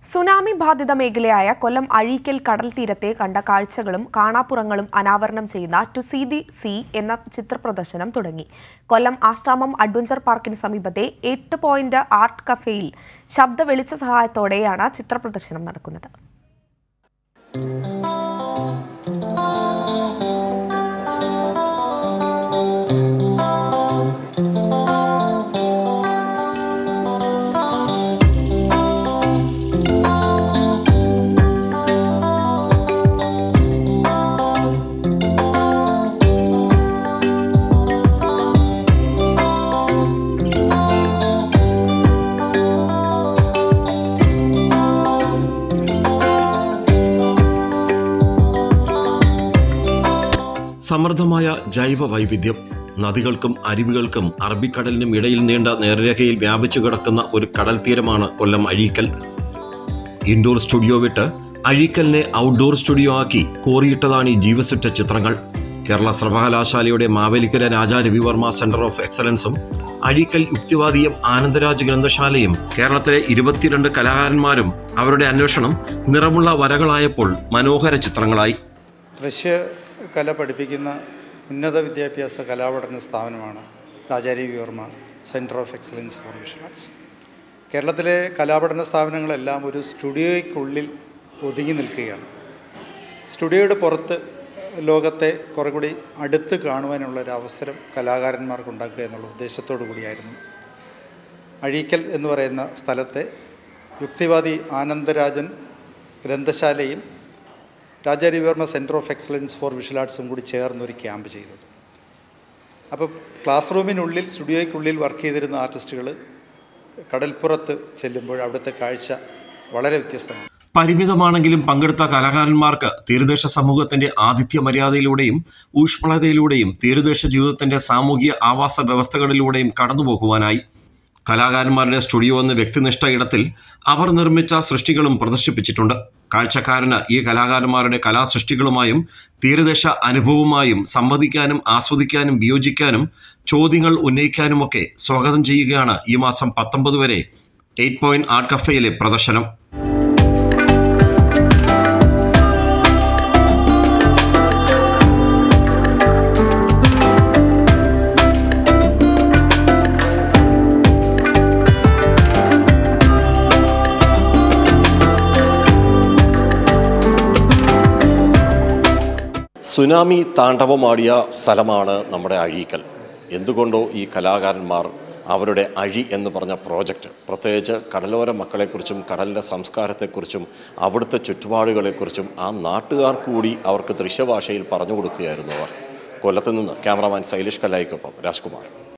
tsunami ബാധിത മേഖലയായ കൊല്ലം അഴീക്കൽ കടൽ തീരത്തെ കണ്ട കാഴ്ചകളും കാണാപ്പുറങ്ങളും അനാവരണം ചെയ്യുന്ന ടു സീ ദി സീ എന്ന ചിത്രപ്രദർശനം തുടങ്ങി കൊല്ലം ആശ്രാമം അഡ്വഞ്ചർ പാർക്കിന് സമീപത്തെ എട്ട് പോയിന്റ് ആർട്ട് കഫേയിൽ ശബ്ദ വെളിച്ച സഹായത്തോടെയാണ് ചിത്രപ്രദർശനം നടക്കുന്നത് സമൃദ്ധമായ ജൈവ വൈവിധ്യം നദികൾക്കും അരുവികൾക്കും അറബിക്കടലിനും ഇടയിൽ നീണ്ട നേർരേഖയിൽ വ്യാപിച്ചു കിടക്കുന്ന ഒരു കടൽ തീരമാണ് കൊല്ലം അഴീക്കൽ ഇൻഡോർ സ്റ്റുഡിയോ വിട്ട് അഴീക്കലിനെ ഔട്ട്ഡോർ സ്റ്റുഡിയോ ആക്കി കോറിയിട്ടതാണ് ഈ ജീവസുറ്റ ചിത്രങ്ങൾ കേരള സർവകലാശാലയുടെ മാവേലിക്കര രാജാ രവിവർമ്മ സെന്റർ ഓഫ് എക്സലൻസും അഴീക്കൽ യുക്തിവാദിയും ആനന്ദരാജ് ഗ്രന്ഥശാലയും കേരളത്തിലെ ഇരുപത്തിരണ്ട് കലാകാരന്മാരും അവരുടെ അന്വേഷണം നിറമുള്ള വരകളായപ്പോൾ മനോഹര ചിത്രങ്ങളായി ദൃശ്യ കല പഠിപ്പിക്കുന്ന ഉന്നത വിദ്യാഭ്യാസ കലാപഠന സ്ഥാപനമാണ് Raja Ravi Varma centre of excellence for vision arts കേരളത്തിലെ കലാപഠന സ്ഥാപനങ്ങളെല്ലാം ഒരു സ്റ്റുഡിയോയ്ക്കുള്ളിൽ ഒതുങ്ങി നിൽക്കുകയാണ് സ്റ്റുഡിയോയുടെ പുറത്ത് ലോകത്തെ കുറെ കൂടി അടുത്ത് കാണുവാനുള്ള ഒരു അവസരം കലാകാരന്മാർക്ക് ഉണ്ടാക്കുക എന്നുള്ള ഉദ്ദേശത്തോടു കൂടിയായിരുന്നു അഴീക്കൽ എന്ന് പറയുന്ന സ്ഥലത്തെ യുക്തിവാദി ആനന്ദരാജൻ ഗ്രന്ഥശാലയും Raja Ravi Varma centre of excellence for visual ആർട്സും കൂടി ചേർന്നൊരു ക്യാമ്പ് ചെയ്തത് അപ്പോൾ ക്ലാസ് റൂമിനുള്ളിൽ സ്റ്റുഡിയോയ്ക്കുള്ളിൽ വർക്ക് ചെയ്തിരുന്ന ആർട്ടിസ്റ്റുകൾ കടൽപ്പുറത്ത് ചെല്ലുമ്പോൾ അവിടുത്തെ കാഴ്ച വളരെ വ്യത്യസ്തമാണ് പരിമിതമാണെങ്കിലും പങ്കെടുത്ത കലാകാരന്മാർക്ക് തീരദേശ സമൂഹത്തിന്റെ ആതിഥ്യ മര്യാദയിലൂടെയും ഊഷ്മളതയിലൂടെയും തീരദേശ ജീവിതത്തിന്റെ സാമൂഹിക ആവാസ വ്യവസ്ഥകളിലൂടെയും കടന്നുപോകുവാനായി കലാകാരന്മാരുടെ സ്റ്റുഡിയോ എന്ന വ്യക്തിനിഷ്ഠ ഇടത്തിൽ അവർ നിർമ്മിച്ച സൃഷ്ടികളും പ്രദർശിപ്പിച്ചിട്ടുണ്ട് കാഴ്ചക്കാരന് ഈ കലാകാരന്മാരുടെ കലാസൃഷ്ടികളുമായും തീരദേശ അനുഭവവുമായും സംവദിക്കാനും ആസ്വദിക്കാനും വിയോജിക്കാനും ചോദ്യങ്ങൾ ഉന്നയിക്കാനുമൊക്കെ സ്വാഗതം ചെയ്യുകയാണ് ഈ മാസം പത്തൊമ്പത് വരെ എയ്റ്റ് പോയിന്റ് ആർട്ട് കഫേയിലെ പ്രദർശനം സുനാമി താണ്ഡവമാടിയ സ്ഥലമാണ് നമ്മുടെ അഴീക്കൽ എന്തുകൊണ്ടോ ഈ കലാകാരന്മാർ അവരുടെ അഴി എന്ന് പറഞ്ഞ പ്രോജക്റ്റ് പ്രത്യേകിച്ച് കടലോര മക്കളെക്കുറിച്ചും കടലിൻ്റെ സംസ്കാരത്തെക്കുറിച്ചും അവിടുത്തെ ചുറ്റുപാടുകളെക്കുറിച്ചും ആ നാട്ടുകാർ കൂടി അവർക്ക് ദൃശ്യഭാഷയിൽ പറഞ്ഞു കൊടുക്കുകയായിരുന്നു അവർ കൊല്ലത്ത് നിന്ന് ക്യാമറാമാൻ ശൈലേഷ് കല്ലായിക്കൊപ്പം രാജ്കുമാർ